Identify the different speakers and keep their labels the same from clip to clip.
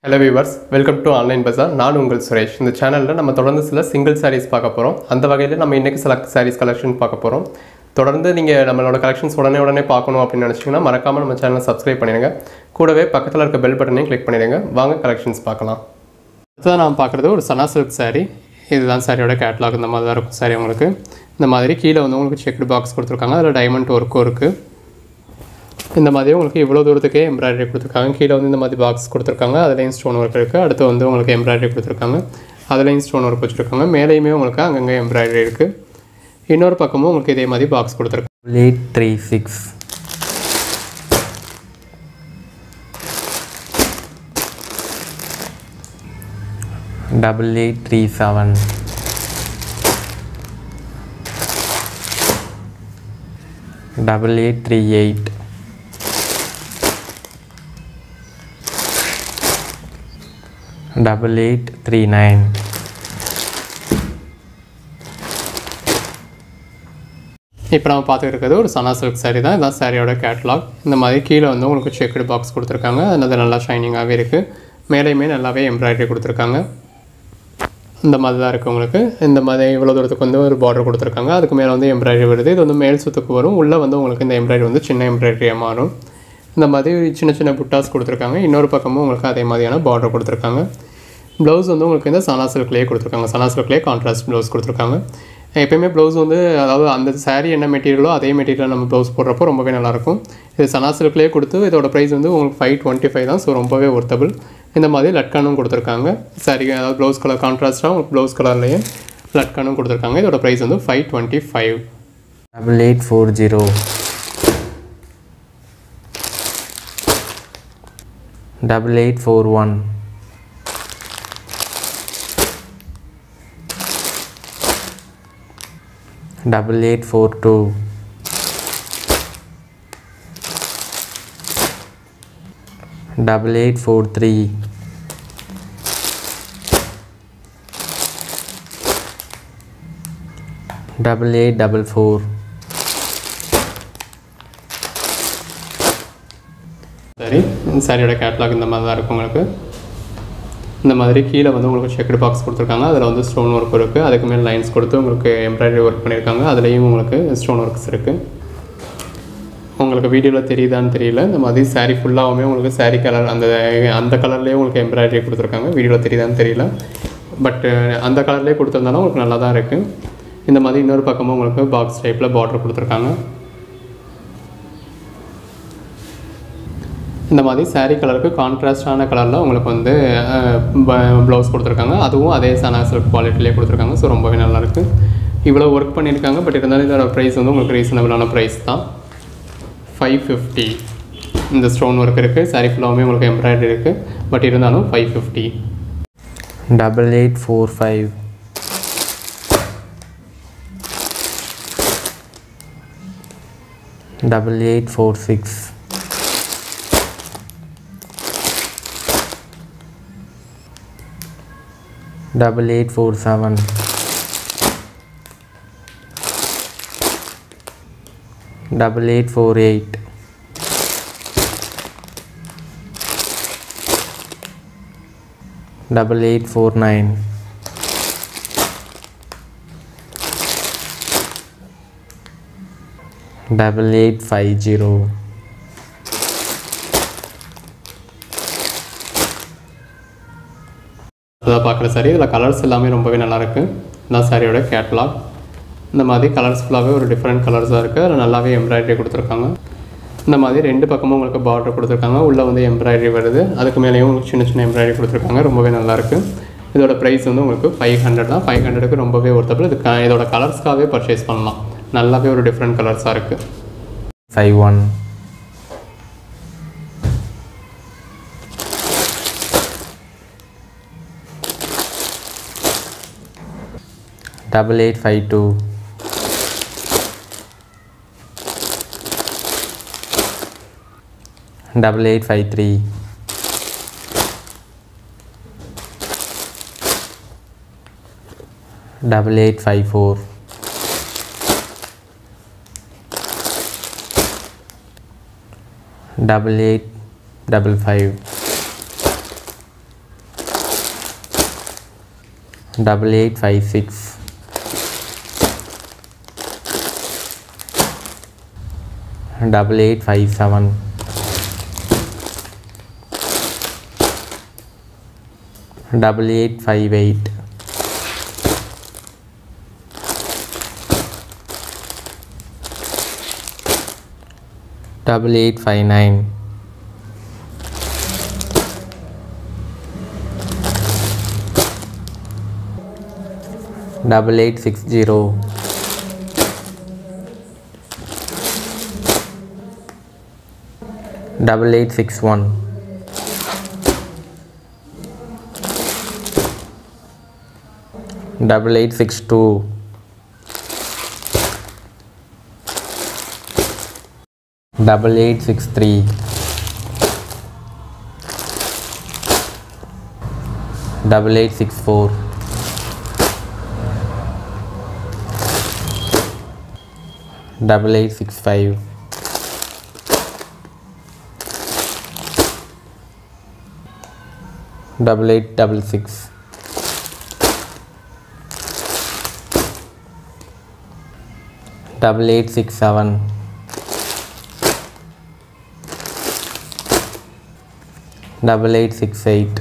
Speaker 1: hello viewers welcome to online bazaar நான் உங்கள் சுரேஷ் இந்த சேனலில் நம்ம தொடர்ந்து சில சிங்கிள் சாரீஸ் பார்க்க போகிறோம் அந்த வகையில் நம்ம இன்றைக்கி சில சாரீஸ் கலெக்ஷன் பார்க்க போகிறோம் தொடர்ந்து நீங்கள் நம்மளோட கலெக்ஷன்ஸ் உடனே உடனே பார்க்கணும் அப்படின்னு நினச்சிங்கன்னா மறக்காமல் நம்ம சேனலை சப்ஸ்கிரைப் பண்ணிடுங்க கூடவே பக்கத்தில் இருக்க பெல் பட்டனையும் கிளிக் பண்ணிடுங்க வாங்க கலெக்ஷன்ஸ் பார்க்கலாம் அடுத்ததான் நான் பார்க்குறது ஒரு சனா சில்க் saree இதுதான் சாரியோட கேட்லாக் இந்த மாதிரி தான் இருக்கும் சாரி உங்களுக்கு இந்த மாதிரி கீழே வந்து உங்களுக்கு செக்டு பாக்ஸ் கொடுத்துருக்காங்க அதில் டைமண்ட் ஒர்க்கும் இருக்குது இந்த மாதிரி உங்களுக்கு இவ்வளோ தூரத்துக்கே எம்ப்ராய்டரி கொடுத்துருக்காங்க கீழே வந்து இந்த மாதிரி பாக்ஸ் கொடுத்துருக்காங்க அதுலேயும் ஸ்டோன் ஒர்க் இருக்குது அடுத்து வந்து உங்களுக்கு எம்ப்ராய்டரி கொடுத்துருக்காங்க அதுலேயும் ஸ்டோன் ஒர்க் வச்சுருக்காங்க மேலேயுமே உங்களுக்கு அங்கங்கே எம்ப்ராய்டரி இருக்குது இன்னொரு பக்கமும் உங்களுக்கு இதே மாதிரி பாக்ஸ் கொடுத்துருக்காங்க
Speaker 2: eight three six double eight three seven double eight three eight double eight three nine
Speaker 1: இப்போ நம்ம பார்த்துட்டு இருக்கிறது ஒரு சனா சில்க் saree தான் இதான் சாரியோட கேட்லாக் இந்த மாதிரி கீழே வந்து உங்களுக்கு செக்குடு பாக்ஸ் கொடுத்துருக்காங்க அது நல்லா ஷைனிங்காகவே இருக்குது மேலேயுமே நல்லாவே எம்ப்ராய்டரி கொடுத்துருக்காங்க இந்த மாதிரி தான் இருக்குது உங்களுக்கு இந்த மாதிரி இவ்வளோ தூரத்துக்கு வந்து ஒரு பார்டர் கொடுத்துருக்காங்க அதுக்கு மேலே வந்து எம்ப்ராய்டரி வருது இது வந்து மேல் சுத்துக்கு வரும் உள்ளே வந்து உங்களுக்கு இந்த எம்ப்ராய்டரி வந்து சின்ன எம்ப்ராய்டரியாக மாறும் இந்த மாதிரி சின்ன சின்ன புட்டாஸ் கொடுத்துருக்காங்க இன்னொரு பக்கமும் உங்களுக்கு அதே மாதிரியான பார்டர் கொடுத்துருக்காங்க ப்ளவுஸ் வந்து உங்களுக்கு இந்த சனா சில்க்லேயே கொடுத்துருக்காங்க சனா சில்க்லேயே கான்ட்ராஸ்ட் ப்ளவுஸ் கொடுத்துருக்காங்க எப்பயுமே ப்ளவுஸ் வந்து அதாவது அந்த saree என்ன மெட்டீரியலோ அதே மெட்டீரியல் நம்ம ப்ளவுஸ் போடுறப்போ ரொம்பவே நல்லாயிருக்கும் இது சனா சில்க்லேயே கொடுத்து இதோட ப்ரைஸ் வந்து உங்களுக்கு ஃபைவ் டுவெண்ட்டி ஃபைவ் தான் ஸோ ரொம்பவே ஒர்த்தபிள் இந்த மாதிரி லட்கானும் கொடுத்துருக்காங்க saree அதாவது ப்ளவுஸ் கலர் கான்ட்ராஸ்ட்டாக உங்களுக்கு ப்ளவுஸ் கலர்லேயே லட்கானும் கொடுத்துருக்காங்க இதோட ப்ரைஸ் வந்து five twenty five
Speaker 2: double eight four zero double eight four one double eight four two double eight four three double eight double four
Speaker 1: சரி இந்த சாரியோட கேட்லாக் இந்த மாதிரி தான் இருக்கும் உங்களுக்கு இந்த மாதிரி கீழே வந்து உங்களுக்கு செக்குடு பாக்ஸ் கொடுத்துருக்காங்க அதில் வந்து ஸ்டோன் ஒர்க் இருக்குது அதுக்கு மேலே லைன்ஸ் கொடுத்து உங்களுக்கு எம்ப்ராய்டரி ஒர்க் பண்ணியிருக்காங்க அதுலேயும் உங்களுக்கு ஸ்டோன் ஒர்க்ஸ் இருக்குது உங்களுக்கு வீடியோவில் தெரியுதான்னு தெரியல இந்த மாதிரி saree ஃபுல்லாகவுமே உங்களுக்கு saree கலர் அந்த அந்த கலர்லேயே உங்களுக்கு எம்ப்ராய்டரி கொடுத்துருக்காங்க வீடியோவில் தெரியுதான்னு தெரியல பட் அந்த கலர்லேயே கொடுத்துருந்தாலும் உங்களுக்கு நல்லா தான் இருக்குது இந்த மாதிரி இன்னொரு பக்கமும் உங்களுக்கு பாக்ஸ் டைப்பில் பார்டர் கொடுத்துருக்காங்க இந்த மாதிரி saree கலருக்கு கான்ட்ராஸ்டான கலரில் உங்களுக்கு வந்து ப்ளவுஸ் கொடுத்துருக்காங்க அதுவும் அதே சனா சில்க் குவாலிட்டிலே கொடுத்துருக்காங்க ஸோ ரொம்பவே நல்லாயிருக்கு இவ்வளோ ஒர்க் பண்ணியிருக்காங்க பட் இருந்தாலும் இதோட ப்ரைஸ் வந்து உங்களுக்கு ரீசனபிளான ப்ரைஸ் தான் ஃபைவ் ஃபிஃப்டி இந்த ஸ்டோன் ஒர்க் இருக்குது saree ஃபுல்லாகவுமே உங்களுக்கு எம்ப்ராய்டரி இருக்குது பட் இருந்தாலும் five fifty
Speaker 2: double eight four five double eight four six double eight four seven double eight four eight double eight four nine double eight five zero
Speaker 1: அதான் பார்க்குற saree இதில் colours எல்லாமே ரொம்பவே நல்லாயிருக்கு இதான் சாரியோட கேட்லாக் இந்த மாதிரி கலர்ஸ் ஃபுல்லாகவே ஒரு டிஃப்ரெண்ட் கலர்ஸாக இருக்குது அதில் நல்லாவே எம்ப்ராய்டரி கொடுத்துருக்காங்க இந்த மாதிரி ரெண்டு பக்கமும் உங்களுக்கு பார்டர் கொடுத்துருக்காங்க உள்ளே வந்து எம்ப்ராய்டரி வருது அதுக்கு மேலேயும் உங்களுக்கு சின்ன சின்ன எம்ப்ராய்டரி கொடுத்துருக்காங்க ரொம்பவே நல்லாயிருக்கு இதோட ப்ரைஸ் வந்து உங்களுக்கு ஃபைவ் ஹண்ட்ரட் தான் ஃபைவ் ஹண்ட்ரடுக்கு ரொம்பவே ஒர்த்தபிள் இது க- இதோட கலர்ஸ்க்காகவே பர்ச்சேஸ் பண்ணலாம் நல்லாவே ஒரு டிஃப்ரெண்ட் கலர்ஸாக இருக்குது
Speaker 2: five one double eight five two double eight five three double eight five four double eight double five double eight five six double eight five seven double eight five eight double eight five nine double eight six zero double eight six one double eight six two double eight six three double eight six four double eight six five double eight double six double eight six seven double eight six eight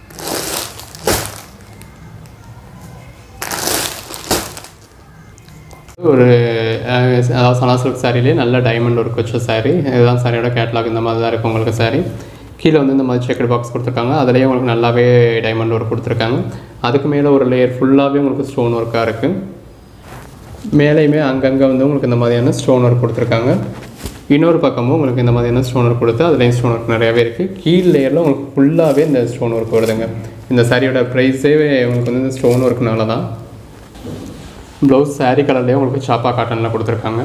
Speaker 1: ஒரு அஹ், அதாவது சனா silk சாரிலே நல்ல diamond work வச்ச saree இதுதான் சாரியோட catalogue இந்த மாதிரி தான் இருக்கும் உங்களுக்கு saree கீழே வந்து இந்த மாதிரி செக்கட் பாக்ஸ் கொடுத்துருக்காங்க அதுலேயே உங்களுக்கு நல்லாவே டைமண்ட் ஒர்க் கொடுத்துருக்காங்க அதுக்கு மேலே ஒரு லேயர் ஃபுல்லாகவே உங்களுக்கு ஸ்டோன் ஒர்க்காக இருக்குது மேலேயுமே அங்கங்கே வந்து உங்களுக்கு இந்த மாதிரியான ஸ்டோன் ஒர்க் கொடுத்துருக்காங்க இன்னொரு பக்கமும் உங்களுக்கு இந்த மாதிரியான ஸ்டோன் ஒர்க் கொடுத்து அதுலேயும் ஸ்டோன் ஒர்க் நிறையாவே இருக்குது கீழ் லேயரில் உங்களுக்கு ஃபுல்லாகவே இந்த ஸ்டோன் ஒர்க் வருதுங்க இந்த சாரியோட ப்ரைஸே உங்களுக்கு வந்து இந்த ஸ்டோன் ஒர்க்னால தான் ப்ளவுஸ் saree கலர்லேயே உங்களுக்கு சாப்பா காட்டனில் கொடுத்துருக்காங்க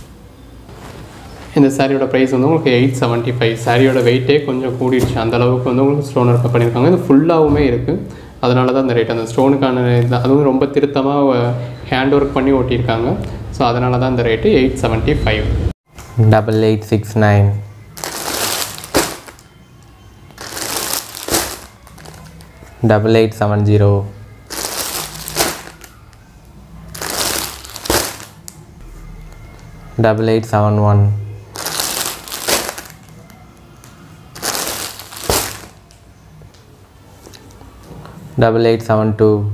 Speaker 1: இந்த சாரியோட ப்ரைஸ் வந்து உங்களுக்கு எயிட் செவன்ட்டி ஃபைவ் சாரியோட வெயிட்டே கொஞ்சம் கூடிடுச்சு அந்த அளவுக்கு வந்து உங்களுக்கு ஸ்டோன் ஒர்க் பண்ணியிருக்காங்க இது ஃபுல்லாகவுமே இருக்குது அதனால தான் அந்த ரேட் அந்த ஸ்டோனுக்கான இது அதுவும் ரொம்ப திருத்தமாக ஹேண்ட் ஒர்க் பண்ணி ஓட்டியிருக்காங்க ஸோ அதனால தான் இந்த rate eight seventy five
Speaker 2: double eight six nine double eight seven zero double eight seven one double eight seven two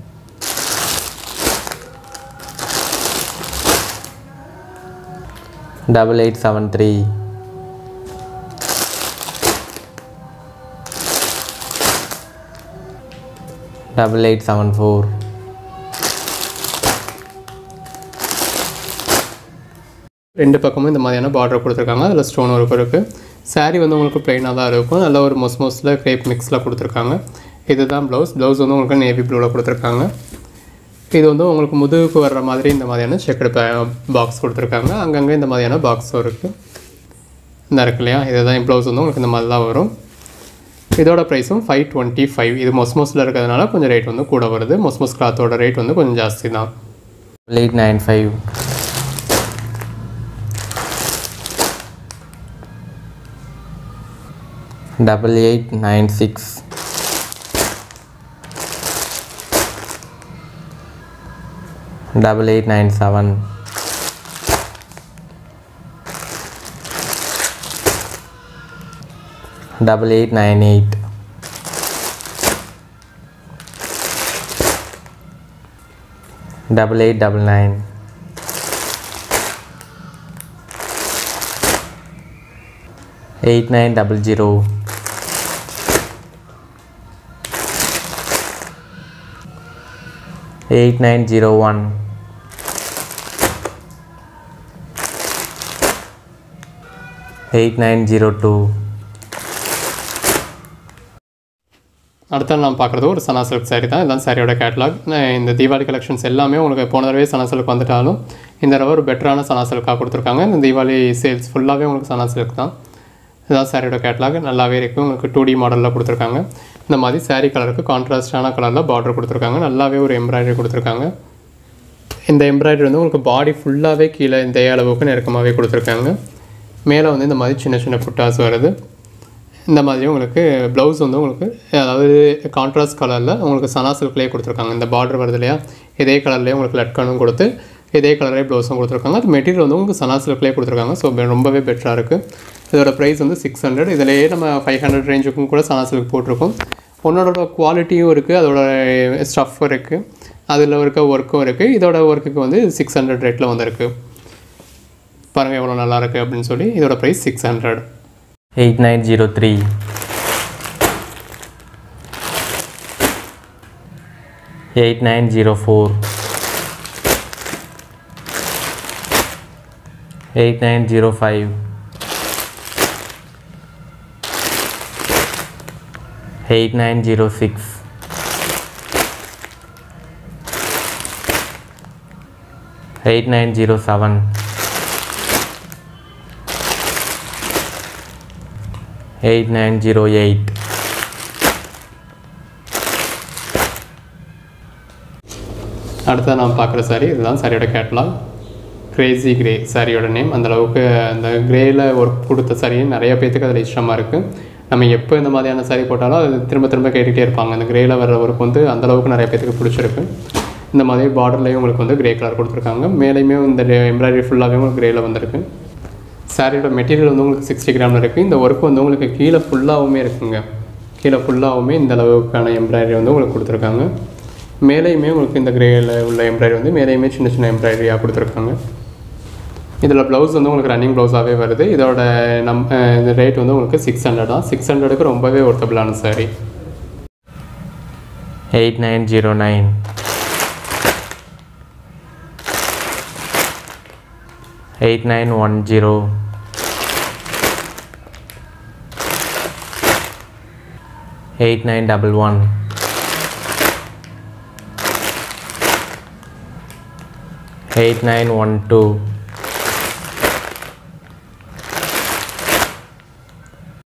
Speaker 2: double eight seven three double eight seven four
Speaker 1: ரெண்டு பக்கமும் இந்த மாதிரியான border கொடுத்துருக்காங்க அதில் ஸ்டோன் ஒர்க் இருக்குது saree வந்து உங்களுக்கு ப்ளைனாக தான் இருக்கும் நல்ல ஒரு மொஸ் மொஸில் கிரேப் மிக்ஸில் கொடுத்துருக்காங்க இதுதான் ப்ளவுஸ் ப்ளவுஸ் வந்து உங்களுக்கு நேவி ப்ளூவில் கொடுத்துருக்காங்க இது வந்து உங்களுக்கு முதுகுக்கு வர்ற மாதிரி இந்த மாதிரியான செக்கடு பாக்ஸ் கொடுத்துருக்காங்க அங்கங்கே இந்த மாதிரியான பாக்ஸும் இருக்குது இந்த இருக்கு இல்லையா இதுதான் ப்ளவுஸ் வந்து உங்களுக்கு இந்த மாதிரி தான் வரும் இதோட ப்ரைஸும் ஃபைவ் டுவெண்ட்டி ஃபைவ் இது மொஸ்மோஸில் இருக்கிறதுனால கொஞ்சம் ரேட் வந்து கூட வருது மொஸ்மோஸ் கிளாத்தோட ரேட் வந்து கொஞ்சம் ஜாஸ்தி தான்
Speaker 2: double eight nine five double eight nine six double eight nine seven double eight nine eight double eight double nine eight nine double zero eight nine zero one eight nine zero two
Speaker 1: அடுத்த நாம் பார்க்குறது ஒரு சனா silk saree தான் இதுதான் சாரியோட catalogue இந்த Deepavali collections எல்லாமே உங்களுக்கு போன தடவை சனா சில்க் வந்துட்டாலும் இந்த தடவை ஒரு பெட்டரான சனா சில்காக கொடுத்துருக்காங்க இந்த தீபாவளி சேல்ஸ் ஃபுல்லாகவே உங்களுக்கு சனா சில்க் தான் இதுதான் சாரியோட கேட்லாக் நல்லாவே இருக்குது உங்களுக்கு டூ டி மாடலில் கொடுத்துருக்காங்க இந்த மாதிரி saree கலருக்கு கான்ட்ராஸ்டான கலரில் பார்டர் கொடுத்துருக்காங்க நல்லாவே ஒரு எம்ப்ராய்டரி கொடுத்துருக்காங்க இந்த எம்ப்ராய்டரி வந்து உங்களுக்கு பாடி ஃபுல்லாகவே கீழே இந்த அளவுக்கு நெருக்கமாகவே கொடுத்துருக்காங்க மேலே வந்து இந்த மாதிரி சின்ன சின்ன புட்டாஸ் வருது இந்த மாதிரி உங்களுக்கு ப்ளவுஸ் வந்து உங்களுக்கு அதாவது கான்ட்ராஸ்ட் கலரில் உங்களுக்கு சனா சில்க்லேயே கொடுத்துருக்காங்க இந்த பார்டர் வருது இல்லையா இதே கலர்லேயே உங்களுக்கு லட்கனும் கொடுத்து இதே கலரே ப்ளவுஸும் கொடுத்துருக்காங்க அது மெட்டீரியல் வந்து உங்களுக்கு சனா சில்க்லேயே கொடுத்துருக்காங்க ஸோ ரொம்பவே பெட்டராக இருக்குது இதோட ப்ரைஸ் வந்து சிக்ஸ் ஹண்ட்ரட் இதிலேயே நம்ம ஃபைவ் ஹண்ட்ரட் ரேஞ்சுக்கும் கூட சனா சில்க் போட்டிருக்கோம் ஒன்னோட குவாலிட்டியும் இருக்குது அதோட ஸ்டஃப் இருக்குது அதில் இருக்க ஒர்க்கும் இருக்குது இதோட ஒர்க்குக்கு வந்து சிக்ஸ் ஹண்ட்ரட் ரேட்டில் வந்திருக்கு பாருங்கள் எவ்வளோ நல்லா இருக்குது அப்படின்னு சொல்லி இதோட price six hundred
Speaker 2: eight nine zero three eight nine zero four eight nine zero five eight nine zero six eight nine zero seven eight nine zero eight
Speaker 1: அடுத்தது நாம் பார்க்குற saree இதுதான் சாரியோட கேட்லாக் கிரேசி கிரே சாரியோட name அந்த அளவுக்கு அந்த கிரேயில் work கொடுத்த saree நிறைய பேத்துக்கு அதில் இஷ்டமாக இருக்குது நம்ம எப்போ இந்த மாதிரியான saree போட்டாலும் அது திரும்ப திரும்ப கேட்டுகிட்டே இருப்பாங்க அந்த கிரேயில் வர்ற ஒர்க் வந்து அந்த அளவுக்கு நிறைய பேத்துக்கு பிடிச்சிருக்கு இந்த மாதிரி பார்டர்லேயும் உங்களுக்கு வந்து கிரே கலர் கொடுத்துருக்காங்க மேலேயுமே இந்த எம்ப்ராய்டரி ஃபுல்லாகவே உங்களுக்கு கிரேயில் வந்திருக்கு சாரியோட மெட்டீரியல் வந்து உங்களுக்கு சிக்ஸ்டி கிராமில் இருக்குது இந்த ஒர்க் வந்து உங்களுக்கு கீழே ஃபுல்லாகவுமே இருக்குங்க கீழே ஃபுல்லாகவுமே இந்த அளவுக்கான எம்ப்ராய்டரி வந்து உங்களுக்கு கொடுத்துருக்காங்க மேலேயுமே உங்களுக்கு இந்த கிரேயில் உள்ள எம்ப்ராய்டரி வந்து மேலேயுமே சின்ன சின்ன எம்ப்ராய்டரியாக கொடுத்துருக்காங்க இதில் ப்ளவுஸ் வந்து உங்களுக்கு ரன்னிங் ப்ளவுஸாகவே வருது இதோட நம் அஹ் இந்த ரேட் வந்து உங்களுக்கு சிக்ஸ் ஹண்ட்ரட் தான் சிக்ஸ் ஹண்ட்ரடுக்கு ரொம்பவே ஒர்த்தபிளான sari
Speaker 2: eight nine zero nine eight nine one zero eight nine double one eight nine one two